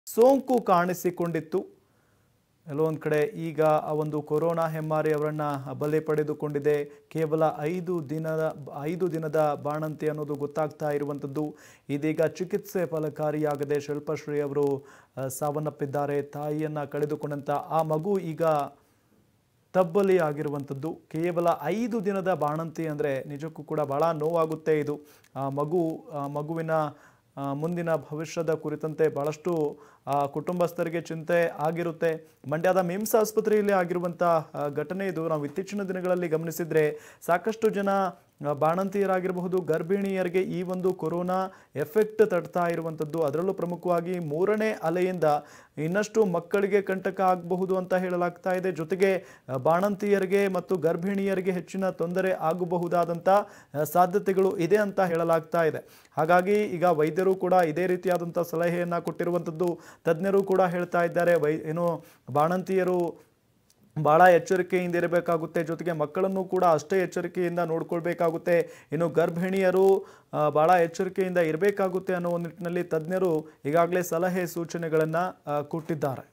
ಸೋಂಕು ಕಾಣಿಸಿಕೊಂಡಿತ್ತು ಎಲ್ಲೊಂದು ಕಡೆ ಈಗ ಆ ಒಂದು ಕೊರೋನಾ ಹೆಮ್ಮಾರಿ ಅವರನ್ನ ಬಲಿ ಪಡೆದುಕೊಂಡಿದೆ ಕೇವಲ ಐದು ದಿನದ ಐದು ದಿನದ ಬಾಣಂತಿ ಅನ್ನೋದು ಗೊತ್ತಾಗ್ತಾ ಇರುವಂಥದ್ದು ಇದೀಗ ಚಿಕಿತ್ಸೆ ಫಲಕಾರಿಯಾಗದೆ ಶಿಲ್ಪಶ್ರೀ ಅವರು ಆ, ಸಾವನ್ನಪ್ಪಿದ್ದಾರೆ ತಾಯಿಯನ್ನ ಕಳೆದುಕೊಂಡಂತ ಆ ಮಗು ಈಗ ತಬ್ಬಲಿ ಆಗಿರುವಂಥದ್ದು ಕೇವಲ ಐದು ದಿನದ ಬಾಣಂತಿ ಅಂದರೆ ನಿಜಕ್ಕೂ ಕೂಡ ಬಹಳ ನೋವಾಗುತ್ತೆ ಇದು ಆ ಮಗು ಆ ಮಗುವಿನ ಆ, ಮುಂದಿನ ಭವಿಷ್ಯದ ಕುರಿತಂತೆ ಬಹಳಷ್ಟು ಆ, ಕುಟುಂಬಸ್ಥರಿಗೆ ಚಿಂತೆ ಆಗಿರುತ್ತೆ ಮಂಡ್ಯದ ಮಿಮ್ಸ್ ಆಸ್ಪತ್ರೆಯಲ್ಲಿ ಆಗಿರುವಂಥ ಆ, ಘಟನೆ ಇದು ನಾವು ಇತ್ತೀಚಿನ ದಿನಗಳಲ್ಲಿ ಗಮನಿಸಿದ್ರೆ ಸಾಕಷ್ಟು ಜನ ಆ, ಬಾಣಂತಿಯರಾಗಿರಬಹುದು ಗರ್ಭಿಣಿಯರಿಗೆ ಈ ಒಂದು ಕೊರೋನಾ ಎಫೆಕ್ಟ್ ತಡ್ತಾ ಇರುವಂಥದ್ದು ಅದರಲ್ಲೂ ಪ್ರಮುಖವಾಗಿ ಮೂರನೇ ಅಲೆಯಿಂದ ಇನ್ನಷ್ಟು ಮಕ್ಕಳಿಗೆ ಕಂಟಕ ಆಗಬಹುದು ಅಂತ ಹೇಳಲಾಗ್ತಾ ಇದೆ ಜೊತೆಗೆ ಆ, ಬಾಣಂತಿಯರಿಗೆ ಮತ್ತು ಗರ್ಭಿಣಿಯರಿಗೆ ಹೆಚ್ಚಿನ ತೊಂದರೆ ಆಗಬಹುದಾದಂಥ ಆ, ಸಾಧ್ಯತೆಗಳು ಇದೆ ಅಂತ ಹೇಳಲಾಗ್ತಾ ಇದೆ ಹಾಗಾಗಿ ಈಗ ವೈದ್ಯರು ಕೂಡ ಇದೇ ರೀತಿಯಾದಂಥ ಸಲಹೆಯನ್ನ ಕೊಟ್ಟಿರುವಂಥದ್ದು ತಜ್ಞರು ಕೂಡ ಹೇಳ್ತಾ ಇದ್ದಾರೆ ವೈ ಏನು ಬಾಣಂತಿಯರು ಭಾಳ ಎಚ್ಚರಿಕೆಯಿಂದ ಇರಬೇಕಾಗುತ್ತೆ ಜೊತೆಗೆ ಮಕ್ಕಳನ್ನು ಕೂಡ ಅಷ್ಟೇ ಎಚ್ಚರಿಕೆಯಿಂದ ನೋಡ್ಕೊಳ್ಬೇಕಾಗುತ್ತೆ ಇನ್ನು ಗರ್ಭಿಣಿಯರು ಆ, ಭಾಳ ಎಚ್ಚರಿಕೆಯಿಂದ ಇರಬೇಕಾಗುತ್ತೆ ಅನ್ನೋ ಒಂದು ನಿಟ್ಟಿನಲ್ಲಿ ತಜ್ಞರು ಈಗಾಗಲೇ ಸಲಹೆ ಸೂಚನೆಗಳನ್ನು ಕೊಟ್ಟಿದ್ದಾರೆ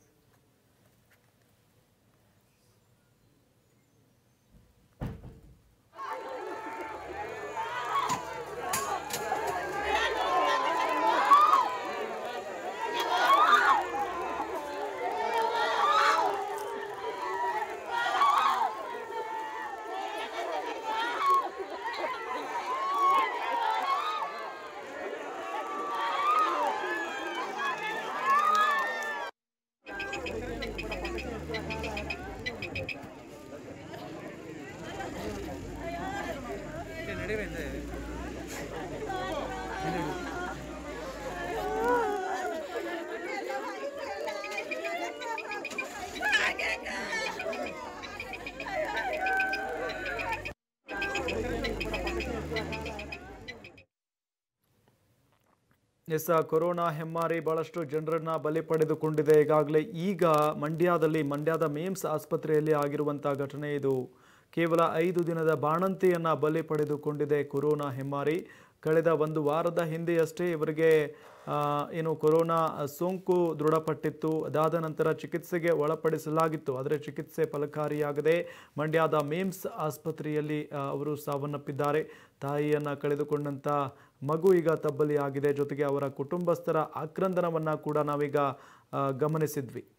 ಎಸ್ ಕೊರೋನಾ ಹೆಮ್ಮಾರಿ ಬಹಳಷ್ಟು ಜನರನ್ನ ಬಲಿ ಪಡೆದುಕೊಂಡಿದೆ ಈಗಾಗಲೇ ಈಗ ಮಂಡ್ಯದಲ್ಲಿ ಮಂಡ್ಯದ ಮೇಮ್ಸ್ ಆಸ್ಪತ್ರೆಯಲ್ಲಿ ಆಗಿರುವಂಥ ಘಟನೆ ಇದು ಕೇವಲ ಐದು ದಿನದ ಬಾಣಂತಿಯನ್ನ ಬಲಿ ಪಡೆದುಕೊಂಡಿದೆ ಕೊರೋನಾ ಹೆಮ್ಮಾರಿ ಕಳೆದ ಒಂದು ವಾರದ ಹಿಂದೆಯಷ್ಟೇ ಇವರಿಗೆ ಆ, ಏನು ಕೊರೋನಾ ಸೋಂಕು ದೃಢಪಟ್ಟಿತ್ತು ಅದಾದ ನಂತರ ಚಿಕಿತ್ಸೆಗೆ ಒಳಪಡಿಸಲಾಗಿತ್ತು ಆದರೆ ಚಿಕಿತ್ಸೆ ಫಲಕಾರಿಯಾಗದೆ ಮಂಡ್ಯದ ಮೇಮ್ಸ್ ಆಸ್ಪತ್ರೆಯಲ್ಲಿ ಆ, ಅವರು ಸಾವನ್ನಪ್ಪಿದ್ದಾರೆ ತಾಯಿಯನ್ನು ಕಳೆದುಕೊಂಡಂಥ ಮಗು ಈಗ ತಬ್ಬಲಿ ಆಗಿದೆ ಜೊತೆಗೆ ಅವರ ಕುಟುಂಬಸ್ಥರ ಆಕ್ರಂದನವನ್ನು ಕೂಡ ನಾವೀಗ ಆ, ಗಮನಿಸಿದ್ವಿ